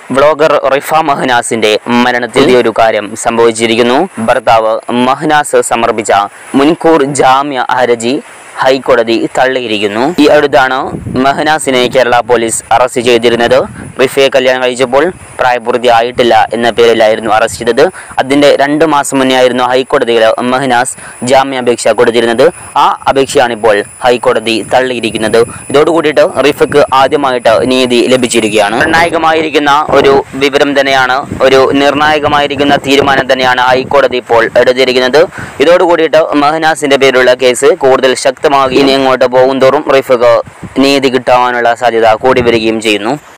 vlogger Rifa മഹനാസിന്റെ മരണത്തിൽ ഒരു കാര്യം സംഭവിച്ചിരിക്കുന്നു ഭർത്താവ് മഹനാസ് സമർപ്പിച്ച മുൻകൂർ ജാമ്യ ഹർജി ഹൈക്കോടതി തള്ളിയിരിക്കുന്നു ഈ അടുത്താണ് മഹനാസിനെ കേരള പോലീസ് അറസ്റ്റ് ചെയ്തിരുന്നത് റിഫയെ കല്യാണം കഴിച്ചപ്പോൾ പ്രായപൂർത്തിയായിട്ടില്ല എന്ന പേരിലായിരുന്നു അറസ്റ്റ് ചെയ്തത് അതിന്റെ രണ്ട് മാസം മുന്നേ ആയിരുന്നു ഹൈക്കോടതിയിൽ മഹനാസ് ജാമ്യാപേക്ഷ കൊടുത്തിരുന്നത് ആ അപേക്ഷയാണ് ഇപ്പോൾ ഹൈക്കോടതി തള്ളിയിരിക്കുന്നത് ഇതോടുകൂടിയിട്ട് റിഫയ്ക്ക് ആദ്യമായിട്ട് നീതി ലഭിച്ചിരിക്കുകയാണ് നിർണായകമായിരിക്കുന്ന ഒരു വിവരം തന്നെയാണ് ഒരു നിർണായകമായിരിക്കുന്ന തീരുമാനം തന്നെയാണ് ഹൈക്കോടതി ഇപ്പോൾ എടുത്തിരിക്കുന്നത് ഇതോടുകൂടിയിട്ട് മഹനാസിന്റെ പേരിലുള്ള കേസ് കൂടുതൽ ശക്തമാക്കി ഇനി അങ്ങോട്ട് പോകും തോറും റിഫക്ക് നീതി കിട്ടാനുള്ള സാധ്യത കൂടി വരികയും ചെയ്യുന്നു